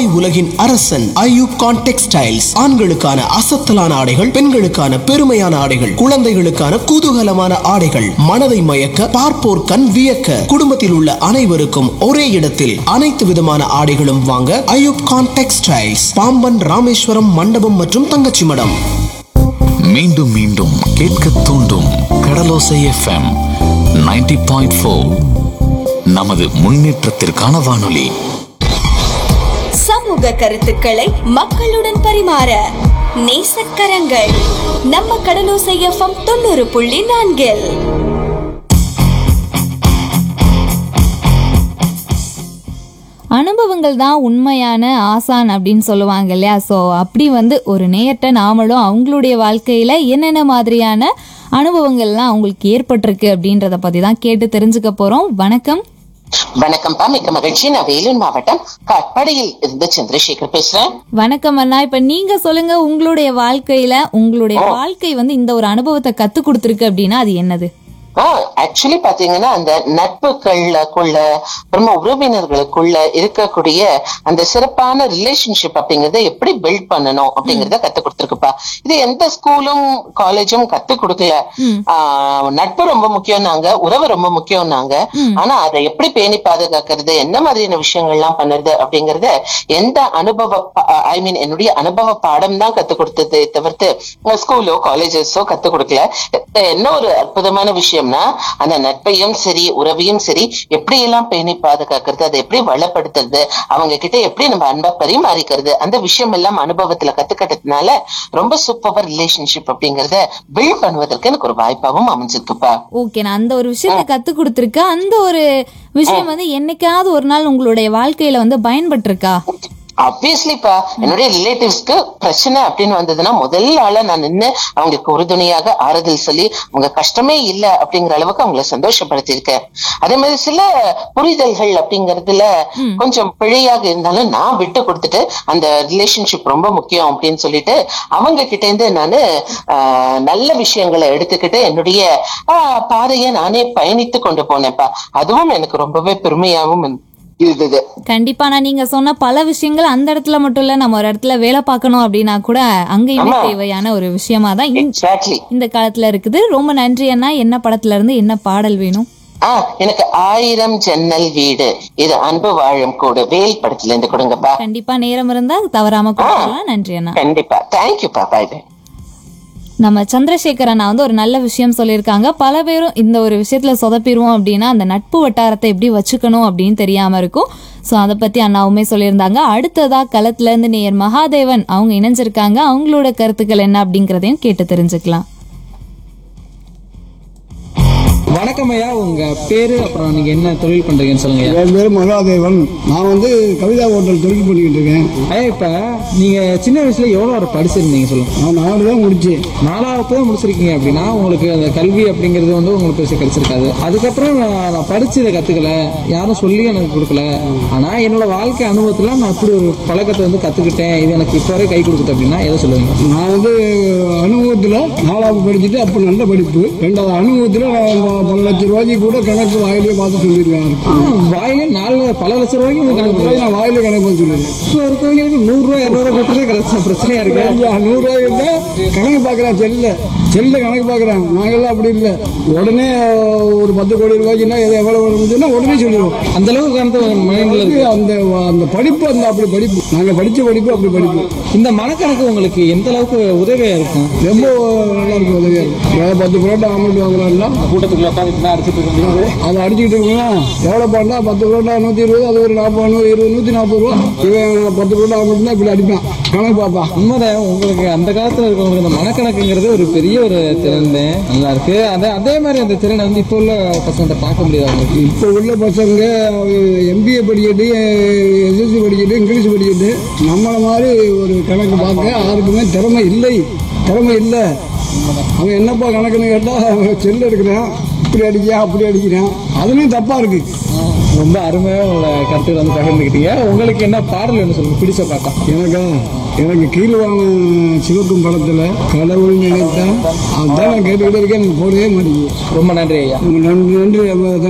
உலகின் அரசன் ஐயூப் கான் டெக்ஸ்டைல்ஸ் ஆண்களுக்கான அசத்தலான ஆடைகள் பெண்களுக்கான பெருமையான ஆடைகள் குழந்தைகளுக்கான குதூகலமான ஆடைகள் மனதை மயக்க பார்ப்போர் கண் வியக்க குடும்பத்தில் உள்ள அனைவருக்கும் ஒரே இடத்தில் அனைத்து விதமான ஆடைகளும் வாங்க ஐயூப் கான் டெக்ஸ்டைல்ஸ் பாம்பன் ராமேஸ்வரம் மண்டபம் மற்றும் தங்கச்சி மடம் மீண்டும் மீண்டும் கேட்க தூண்டும் கடலோசை எஃப்எம் 90.4 பாயிண்ட் நமது முன்னேற்றத்திற்கான வானொலி சமூக கருத்துக்களை மக்களுடன் பரிமாற நேசக்கரங்கள் நம்ம கடலோசை எஃப்எம் தொண்ணூறு புள்ளி நான்கில் அனுபவங்கள் தான் உண்மையான ஆசான் அப்படின்னு சொல்லுவாங்க இல்லையா ஸோ அப்படி வந்து ஒரு நேயர்கிட்ட நாமளும் அவங்களுடைய வாழ்க்கையில் என்னென்ன மாதிரியான அனுபவங்கள்லாம் அவங்களுக்கு ஏற்பட்டிருக்கு அப்படின்றத பற்றி தான் கேட்டு தெரிஞ்சுக்க போகிறோம் வணக்கம் வணக்கம்ப்பா மிக்க மகிழ்ச்சி நான் வேலூர் மாவட்டம் காட்பாடியில் இருந்து சந்திரசேகர் பேசுறேன் வணக்கம் அண்ணா இப்போ நீங்கள் சொல்லுங்க உங்களுடைய வாழ்க்கையில் உங்களுடைய வாழ்க்கை வந்து இந்த ஒரு அனுபவத்தை கற்றுக் கொடுத்துருக்கு அப்படின்னா அது என்னது ஆக்சுவலி பாத்தீங்கன்னா அந்த நட்புகளுக்குள்ள அப்புறமா உறவினர்களுக்குள்ள இருக்கக்கூடிய அந்த சிறப்பான ரிலேஷன்ஷிப் அப்படிங்கறத எப்படி பில்ட் பண்ணணும் அப்படிங்கறத கத்து கொடுத்துருக்குப்பா இது எந்த ஸ்கூலும் காலேஜும் கத்து கொடுக்கல ஆஹ் நட்பு ரொம்ப முக்கியம்னாங்க உறவு ரொம்ப முக்கியம்னாங்க ஆனா அதை எப்படி பேணி பாதுகாக்கிறது என்ன மாதிரியான விஷயங்கள்லாம் பண்ணுறது அப்படிங்கறத எந்த அனுபவ ஐ மீன் என்னுடைய அனுபவ பாடம் தான் கத்து கொடுத்தது தவிர்த்து ஸ்கூலோ காலேஜஸோ கத்து கொடுக்கல என்ன ஒரு அற்புதமான விஷயம்னா அந்த நட்பையும் சரி உறவையும் சரி எப்படி எல்லாம் பேணி பாதுகாக்கிறது அதை எப்படி வளப்படுத்துறது அவங்க கிட்ட எப்படி நம்ம அன்பா பரிமாறிக்கிறது அந்த விஷயம் எல்லாம் அனுபவத்துல கத்துக்கிட்டதுனால ரொம்ப சூப்பர் ரிலேஷன்ஷிப் அப்படிங்கறத பில்ட் பண்ணுவதற்கு எனக்கு ஒரு வாய்ப்பாவும் அமைஞ்சிருக்குப்பா ஓகே நான் அந்த ஒரு விஷயத்தை கற்றுக் கொடுத்துருக்கா அந்த ஒரு விஷயம் வந்து என்னைக்காவது ஒரு நாள் உங்களுடைய வாழ்க்கையில் வந்து பயன்பட்டிருக்கா ஆப்வியஸ்லிப்பா என்னுடைய ரிலேட்டிவ்ஸ்க்கு பிரச்சனை அப்படின்னு வந்ததுன்னா முதல் ஆளா நான் நின்னு அவங்களுக்கு உறுதுணையாக ஆறுதல் சொல்லி அவங்க கஷ்டமே இல்ல அப்படிங்கிற அளவுக்கு அவங்கள சந்தோஷப்படுத்தியிருக்கேன் அதே மாதிரி சில புரிதல்கள் அப்படிங்கறதுல கொஞ்சம் பிழையாக இருந்தாலும் நான் விட்டு கொடுத்துட்டு அந்த ரிலேஷன்ஷிப் ரொம்ப முக்கியம் அப்படின்னு சொல்லிட்டு அவங்க கிட்ட இருந்து நானு ஆஹ், நல்ல விஷயங்களை எடுத்துக்கிட்டு என்னுடைய ஆஹ், பாதையை நானே பயணித்து கொண்டு போனேன்ப்பா அதுவும் எனக்கு ரொம்பவே பெருமையாகவும் இருந்தது கண்டிப்பா நான் நீங்க சொன்ன பல விஷயங்கள் அந்த இடத்துல மட்டும் இல்ல நம்ம ஒரு இடத்துல வேலை பார்க்கணும் அப்படின்னா கூட அங்கேயுமே ஆமா. தேவையான ஒரு விஷயமா தான் இந்த- எக்ஸாக்ட்லி இந்த காலத்துல இருக்குது ரொம்ப நன்றி அண்ணா என்ன படத்துல இருந்து என்ன பாடல் வேணும் ஆ எனக்கு ஆயிரம் ஜன்னல் வீடு இது அன்பு வாழும் கூடு வேல் படத்துல இருந்து கொடுங்கப்பா கண்டிப்பா நேரம் இருந்தா தவறாம கொடுக்கலாம் நன்றி அண்ணா கண்டிப்பா தேங்க்யூப்பா பாய் பாய் நம்ம சந்திரசேகர் அண்ணா வந்து ஒரு நல்ல விஷயம் சொல்லியிருக்காங்க பல பேரும் இந்த ஒரு விஷயத்துல சொதப்பிடுவோம் அப்படின்னா அந்த நட்பு வட்டாரத்தை எப்படி வச்சுக்கணும் அப்படின்னு தெரியாம இருக்கும் ஸோ அதை பத்தி அண்ணாவுமே சொல்லியிருந்தாங்க அடுத்ததா களத்துல இருந்து நேயர் மகாதேவன் அவங்க இணைஞ்சிருக்காங்க அவங்களோட கருத்துக்கள் என்ன அப்படிங்கறதையும் கேட்டு தெரிஞ்சுக்கலாம் வணக்கம் ஐயா உங்க பேரு அப்புறம் நீங்க என்ன தொழில் பண்றீங்கன்னு சொல்லுங்க ஐயா. என் பேர் மகாதேவன் நான் வந்து கவிதா ஹோட்டல் தொழில் பண்ணிக்கிட்டு இருக்கேன் ஐயா இப்ப நீங்க சின்ன வயசுல எவ்வளவு வரை படிச்சிருந்தீங்க சொல்லுங்க நான் நாலு தான் முடிச்சேன் நாலாவது தான் முடிச்சிருக்கீங்க அப்படின்னா உங்களுக்கு அந்த கல்வி அப்படிங்கிறது வந்து உங்களுக்கு பெருசு கிடைச்சிருக்காது அதுக்கப்புறம் நான் நான் படிச்சு இதை கத்துக்கல யாரும் சொல்லி எனக்கு கொடுக்கல ஆனா என்னோட வாழ்க்கை அனுபவத்துல நான் இப்படி ஒரு பழக்கத்தை வந்து கத்துக்கிட்டேன் இது எனக்கு இப்போ வரை கை கொடுக்குது அப்படின்னா எதை சொல்லுவீங்க நான் வந்து அனுபவத்தில் நாலாவது படிச்சுட்டு அப்போ நல்ல படிப்பு ரெண்டாவது அனுபவத்தில் நான் பல லட்சம் ரூபாய்க்கு கூட கணக்கு வாயிலே பார்த்து சொல்லியிருக்கேன் வாயிலே நாலு பல லட்சம் ரூபாய்க்கு உங்களுக்கு கணக்கு போகுது. நான் வாயிலே கணக்கு பார்த்து சொல்லியிருக்கேன் இப்போ இருக்கவங்களுக்கு நூறு ரூபாய் இரநூறு கொடுத்ததே கிடைச்ச பிரச்சனையா இருக்கு ஐயா, நூறு ரூபாய் இருந்தா கணக்கு பார்க்குறேன் செல்ல செல்ல கணக்கு பார்க்குறேன் நாங்கெல்லாம் அப்படி இல்லை உடனே ஒரு பத்து கோடி ரூபாய்க்குன்னா எது எவ்வளோ வருதுன்னா உடனே சொல்லிடுவோம் அந்த அளவுக்கு கணக்கு மைண்ட்ல இருக்கு அந்த அந்த படிப்பு அந்த அப்படி படிப்பு நாங்கள் படித்த படிப்பு அப்படி படிப்பு இந்த மனக்கணக்கு உங்களுக்கு எந்த அளவுக்கு உதவியா இருக்கும் ரொம்ப நல்லா இருக்கும் உதவியா இருக்கும் ஏதாவது பத்து புரோட்டா ஆம்லெட் வாங்குறாங்களா கூட்டத்துக்குள்ள உட்காந்துட்டு அடிச்சுட்டு இருக்க முடியாது அதை அடிச்சுக்கிட்டு இருக்கோம்னா எவ்வளோ பண்ணா பத்து புரோட்டா நூற்றி இருபது அது ஒரு நாற்பது நூறு இருபது நூற்றி நாற்பது ரூபா இவன் பத்து புரோட்டா ஆம்லெட்னா இப்படி அடிப்பான் கணக்கு பார்ப்பான் உண்மைதான் உங்களுக்கு அந்த காலத்துல இருக்கவங்களுக்கு இந்த மனக்கணக்குங்கிறது ஒரு பெரிய ஒரு திறன் தான். நல்லா இருக்கு அதே அதே மாதிரி அந்த திறனை வந்து இப்போ உள்ள பசங்கள்ட்ட பார்க்க முடியாது அவங்களுக்கு இப்போ உள்ள பசங்க எம்பிஏ படிக்கிட்டு எஸ்எஸ்சி படிக்கிட்டு இங்கிலீஷ் படிக்கிட்டு நம்மளை மாதிரி ஒரு கணக்கு பார்க்க யாருக்குமே திறமை இல்லை திறமை இல்லை அவன் என்னப்பா கணக்குன்னு கேட்டால் செல்லு எடுக்கிறான் இப்படி அடிக்கிறான் அப்படி அடிக்கிறான் அதுலேயும் தப்பாக இருக்கு ரொம்ப அருமையா உங்களை கருத்துக்கள் வந்து பகிர்ந்துக்கிட்டீங்க உங்களுக்கு என்ன பாடல் வேணும் சொல்லுங்க பிடிச்ச பாட்டா எனக்கா எனக்கு கீழ்வான சிவக்கும் படத்தில் கடவுள் நினைத்தா அதான் நான் கேட்டுக்கிட்டே இருக்கேன் எனக்கு போடவே மாட்டேங்குது ரொம்ப நன்றி ஐயா நன்றி நன்றி